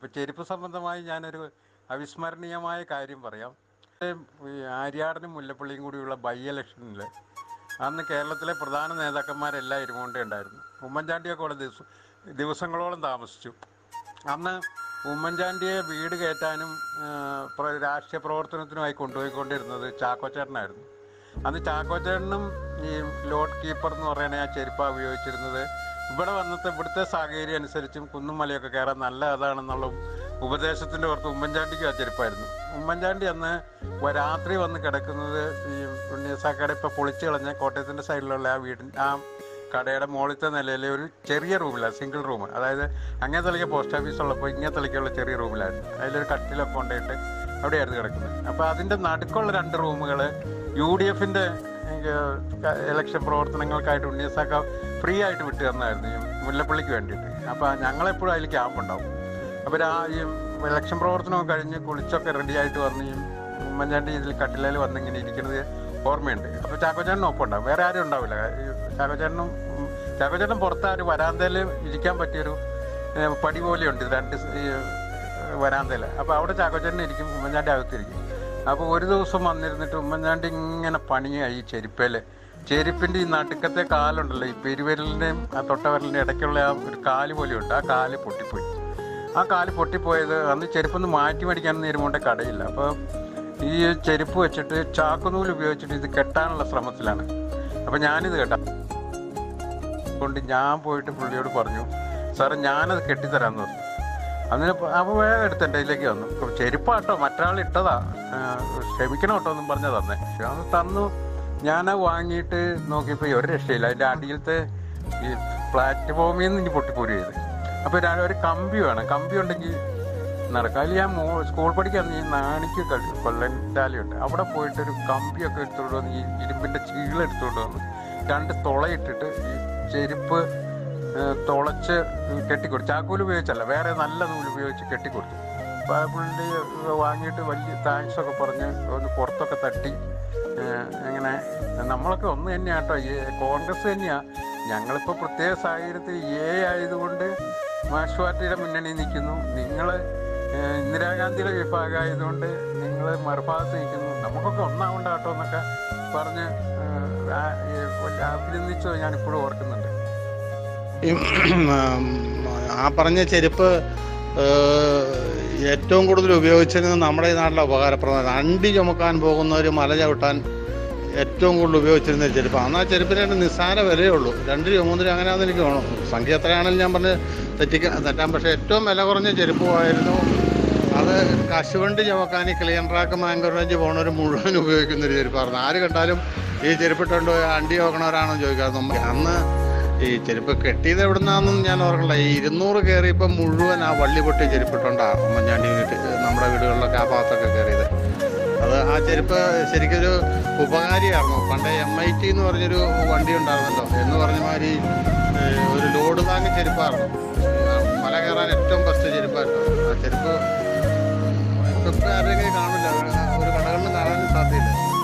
ഇപ്പോൾ ചെരുപ്പ് സംബന്ധമായി ഞാനൊരു അവിസ്മരണീയമായ കാര്യം പറയാം ഈ ആര്യാടനും മുല്ലപ്പള്ളിയും കൂടിയുള്ള ബൈ ഇലക്ഷനിൽ അന്ന് കേരളത്തിലെ പ്രധാന നേതാക്കന്മാരെല്ലാം ഇരുമുണ്ടേ ഉണ്ടായിരുന്നു ഉമ്മൻചാണ്ടിയൊക്കെ അവിടെ ദിവസം ദിവസങ്ങളോളം താമസിച്ചു അന്ന് ഉമ്മൻചാണ്ടിയെ വീട് കയറ്റാനും ആ, പ്ര- രാഷ്ട്രീയ പ്രവർത്തനത്തിനുമായി കൊണ്ടുപോയിക്കൊണ്ടിരുന്നത് ചാക്കോച്ചേട്ടനായിരുന്നു അന്ന് ചാക്കോച്ചേട്ടനും ഈ ലോഡ് കീപ്പർ എന്ന് പറയുന്ന ആ ചെരുപ്പ ഉപയോഗിച്ചിരുന്നത് ഇവിടെ വന്നത്തെ ഇവിടുത്തെ സാഹചര്യം അനുസരിച്ചും കുന്നും മലയൊക്കെ കയറാൻ നല്ല അതാണെന്നുള്ള ഉപദേശത്തിൻ്റെ പുറത്ത് ഉമ്മൻചാണ്ടിക്ക് ആ ചെരുപ്പായിരുന്നു ഉമ്മൻചാണ്ടി അന്ന് വ- രാത്രി വന്ന് കിടക്കുന്നത് ഈ ഉണ്ണിയസാക്കട ഇപ്പോൾ പൊളിച്ചു കളഞ്ഞ കോട്ടയത്തിൻ്റെ സൈഡിലുള്ള ആ വീടിൻ ആ കടയുടെ മുകളിലത്തെ നിലയിലെ ഒരു ചെറിയ റൂമിലാണ് സിംഗിൾ റൂം അതായത് അങ്ങേ തലയ്ക്ക് പോസ്റ്റ് ഓഫീസ് ഉള്ളപ്പോൾ ഇങ്ങേ തലയ്ക്കുള്ള ചെറിയ റൂമിലായിരുന്നു അതിലൊരു കട്ടിലൊക്കെ കൊണ്ടുപോയിട്ട് അവിടെയായിരുന്നു കിടക്കുന്നത് അപ്പോൾ അതിൻ്റെ നടുക്കുള്ള രണ്ട് റൂമുകൾ യു ഡി എഫിൻ്റെ ഇലക്ഷൻ പ്രവർത്തനങ്ങൾക്കായിട്ട് ഉണ്ണിയസാക്ക ഫ്രീ ആയിട്ട് വിട്ടു തന്നായിരുന്നു ഈ മുല്ലപ്പള്ളിക്ക് വേണ്ടിയിട്ട് അപ്പോൾ ഞങ്ങളെപ്പോഴും അതിൽ ക്യാമ്പ് ഉണ്ടാവും അപ്പോൾ ആ ഈ ഇലക്ഷൻ പ്രവർത്തനമൊക്കെ കഴിഞ്ഞ് കുളിച്ചൊക്കെ റെഡിയായിട്ട് വന്ന് ഈ ഉമ്മൻചാണ്ടി ഇതിൽ കട്ടിലേൽ വന്നിങ്ങനെ ഇരിക്കുന്നത് ഓർമ്മയുണ്ട് അപ്പോൾ ചാക്കോച്ചേട്ടനും ഒപ്പം ഉണ്ടാവും വേറെ ആരും ഉണ്ടാവില്ല ഈ ചാക്കോച്ചേട്ടനും ഉം, ചാക്കോച്ചേട്ടൻ പുറത്ത് ആ ഒരു വരാന്തയിൽ ഇരിക്കാൻ പറ്റിയൊരു ഏ, പടി പോലെയുണ്ട് ഇത് രണ്ട് സ് ഈ വരാന്തയിൽ അപ്പോൾ അവിടെ ചാക്കോച്ചേട്ടൻ ഇരിക്കും ഉമ്മൻചാണ്ടി അകത്തിരിക്കും അപ്പോൾ ഒരു ദിവസം വന്നിരുന്നിട്ട് ഉമ്മൻചാണ്ടി ഇങ്ങനെ പണിയായി ഈ ചെരുപ്പേൽ ചെരുപ്പിൻ്റെ ഈ നടുക്കത്തെ കാലുണ്ടല്ലോ ഈ പെരുവിരലിൻ്റെയും ആ തൊട്ടവിരലിൻ്റെ ഇടയ്ക്കുള്ള ആ ഒരു കാല് പോലെയുണ്ട് ആ കാല് പൊട്ടിപ്പോയി ആ കാല് പൊട്ടിപ്പോയത് അന്ന് ചെരുപ്പൊന്ന് മാറ്റി മേടിക്കാൻ നേരുമുണ്ട് കടയില്ല അപ്പോൾ ഈ ചെരുപ്പ് വെച്ചിട്ട് ചാക്കുനൂല് ഉപയോഗിച്ചിട്ട് ഇത് കെട്ടാനുള്ള ശ്രമത്തിലാണ് അപ്പോൾ ഞാനിത് കേട്ടാ കൊണ്ട് ഞാൻ പോയിട്ട് പുള്ളിയോട് പറഞ്ഞു സാറേ ഞാനത് കെട്ടിത്തരാമെന്ന് പറഞ്ഞു അതിന് അപ്പോൾ വേഗം എടുത്ത് എൻ്റെ ഇതിലേക്ക് വന്നു ഇപ്പൊ ചെരുപ്പാട്ടോ മറ്റൊരാൾ ഇട്ടതാ ആ, ക്ഷമിക്കണം കേട്ടോ എന്നും പറഞ്ഞ തന്നെ അത് തന്നു ഞാനത് വാങ്ങിയിട്ട് നോക്കിയപ്പോൾ ഒരു രക്ഷയില്ല അതിൻ്റെ അടിയിലത്തെ ഈ പ്ലാറ്റ്ഫോമിൽ നിന്ന് ഇനി പൊട്ടിപ്പോരി ചെയ്ത് അപ്പോൾ ഒരു ഒരു കമ്പി വേണം കമ്പി ഉണ്ടെങ്കിൽ നടക്കാം അതിൽ ഞാൻ മോ സ്കൂൾ പഠിക്കാൻ ഈ നാണിക്ക് കൊല്ലൻറ്റാലുണ്ട് അവിടെ പോയിട്ട് ഒരു കമ്പിയൊക്കെ എടുത്തുകൊണ്ട് വന്ന് ഈ ഇരുമ്പിൻ്റെ ചീള എടുത്തുകൊണ്ട് വന്ന് രണ്ട് തുളയിട്ടിട്ട് ഈ ചെരുപ്പ് ഏഹ്, തുളച്ച് കെട്ടിക്കൊടുത്തു ചാക്കൂല് ഉപയോഗിച്ചല്ല വേറെ നല്ല നൂല് ഉപയോഗിച്ച് കെട്ടിക്കൊടുത്തു അപ്പോൾ ആ പുള്ളി വാങ്ങിയിട്ട് വലിയ താങ്ക്സ് ഒക്കെ പറഞ്ഞ് ഒന്ന് പുറത്തൊക്കെ തട്ടി ഏഹ്, ഇങ്ങനെ നമ്മളൊക്കെ ഒന്ന് തന്നെയാട്ടോ ഈ കോൺഗ്രസ് തന്നെയാണ് ഞങ്ങളിപ്പോൾ പ്രത്യേക സാഹചര്യത്തിൽ എ ആയതുകൊണ്ട് മാർക്സ് പാർട്ടിയുടെ മുന്നണി നിൽക്കുന്നു നിങ്ങൾ ഇന്ദിരാഗാന്ധിയുടെ വിഭാഗമായതുകൊണ്ട് നിങ്ങൾ മറുഭാഗത്ത് നിൽക്കുന്നു നമുക്കൊക്കെ ഒന്നാവണ്ട കേട്ടോ എന്നൊക്കെ പറഞ്ഞ് ഏഹ്, ആ- ഈ അഭിനന്ദിച്ചത് ഞാൻ ഇപ്പോഴും ഓർക്കുന്നുണ്ട് ഈ, ഉം, ആ പറഞ്ഞ ചെരുപ്പ് ഏഹ്, ഏറ്റവും കൂടുതൽ ഉപയോഗിച്ചിരുന്നത് നമ്മുടെ ഈ നാട്ടിലെ ഉപകാരപ്രദമാണ് അണ്ടി ചുമക്കാൻ പോകുന്നവർ മല ചവിട്ടാൻ ഏറ്റവും കൂടുതൽ ഉപയോഗിച്ചിരുന്ന ചെരുപ്പ് അന്ന് ആ ചെരുപ്പിന് രണ്ട് നിസ്സാര വിലയേ ഉള്ളൂ രണ്ട് രൂപ മൂന്ന് രൂപ അങ്ങനെയാണെന്ന് എനിക്ക് വേണം സംഖ്യ എത്രയാണെങ്കിലും ഞാൻ പറഞ്ഞ് തെറ്റിക്കാൻ തെറ്റാൻ പക്ഷേ ഏറ്റവും വില കുറഞ്ഞ ചെരുപ്പമായിരുന്നു അത് കശുവണ്ടി ചുമക്കാൻ ഈ ക്ലിയൻട്രാക്ക് മാങ്കർ റേഞ്ച് പോണവർ മുഴുവൻ ഉപയോഗിക്കുന്ന ഒരു ചെരുപ്പായിരുന്നു ആര് കണ്ടാലും ഈ ചെരുപ്പിട്ടുണ്ടോ അണ്ടി നോക്കണവരാണോ ചോദിക്കാറ് നമ്മൾ അന്ന് ഈ ചെരുപ്പ് കെട്ടിയത് എവിടുന്നാന്നും ഞാൻ ഓർക്കണ്ട ഈ ഇരുന്നൂറ് കയറിയപ്പോൾ മുഴുവൻ ആ വള്ളി പൊട്ടി ചെരുപ്പിട്ടുണ്ടാ ഉമ്മൻചാണ്ടി വീട്ടിൽ നമ്മുടെ വീടുകളിലൊക്കെ ആ ഭാഗത്തൊക്കെ കയറിയത് അത് ആ ചെരുപ്പ് ശരിക്കൊരു ഉപകാരിയായിരുന്നു പണ്ട് എം ഐ ടി എന്ന് പറഞ്ഞൊരു വണ്ടി ഉണ്ടായിരുന്നല്ലോ എന്ന് പറഞ്ഞ മാതിരി ഏഹ്, ഒരു ലോഡ് താങ്ങി ചെരുപ്പായിരുന്നു ഏഹ്, മല കയറാൻ ഏറ്റവും ബെസ്റ്റ് ചെരുപ്പായിരുന്നു ആ ചെരുപ്പ് ഇപ്പം ആരെങ്കിലും കാണില്ല ഒരു കടകളിലും കാണാനും സാധ്യതയില്ല